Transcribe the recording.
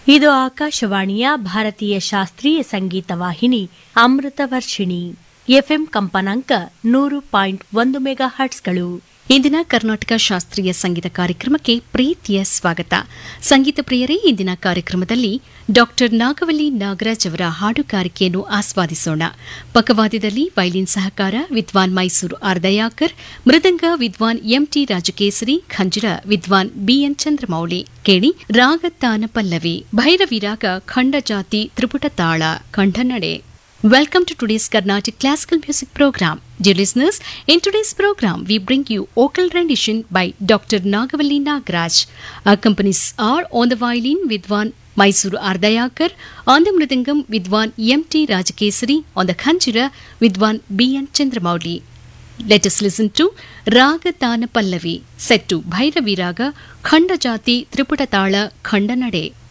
ಇದು ಆಕಾಶವಾಣಿಯ ಭಾರತೀಯ ಶಾಸ್ತ್ರೀಯ ಸಂಗೀತ ವಾಹಿನಿ ಅಮೃತ ವರ್ಷಿಣಿ ಎಫ್ಎಂ ಕಂಪನಾಂಕ ನೂರು ಪಾಯಿಂಟ್ ಒಂದು ಮೆಗಾ ಹರ್ಟ್ಸ್ಗಳು ಇಂದಿನ ಕರ್ನಾಟಕ ಶಾಸ್ತ್ರೀಯ ಸಂಗೀತ ಕಾರ್ಯಕ್ರಮಕ್ಕೆ ಪ್ರೀತಿಯ ಸ್ವಾಗತ ಸಂಗೀತ ಪ್ರಿಯರೇ ಇಂದಿನ ಕಾರ್ಯಕ್ರಮದಲ್ಲಿ ಡಾಕ್ಟರ್ ನಾಗವಲ್ಲಿ ನಾಗರಾಜ್ ಅವರ ಹಾಡುಗಾರಿಕೆಯನ್ನು ಆಸ್ವಾದಿಸೋಣ ಪಕ್ಕವಾದ್ಯದಲ್ಲಿ ವೈಲಿನ್ ಸಹಕಾರ ವಿದ್ವಾನ್ ಮೈಸೂರು ಆರ್ದಯಾಕರ್ ಮೃದಂಗ ವಿದ್ವಾನ್ ಎಂಟಿ ರಾಜಕೇಸರಿ ಖಂಜರ ವಿದ್ವಾನ್ ಬಿಎನ್ ಚಂದ್ರಮೌಳಿ ಕೇಳಿ ರಾಗತಾನ ಪಲ್ಲವಿ ಭೈರವಿ ರಾಗ ಖಂಡಜಾತಿ ತ್ರಿಪುಟ ತಾಳ ಖಂಡನಡೆ Welcome to today's Carnatic Classical Music Program. Dear listeners, in today's program, we bring you vocal rendition by Dr. Nagavalli Nagraj. Accompanies are on the violin Vidwan Mysuru Ardayakar, on the mridangam Vidwan M.T. Rajakesari, on the khanjira Vidwan B.N. Chandramouli. Let us listen to Raga Tana Pallavi, set to Bhairavi Raga, Khanda Jati Triputatala Khandanade.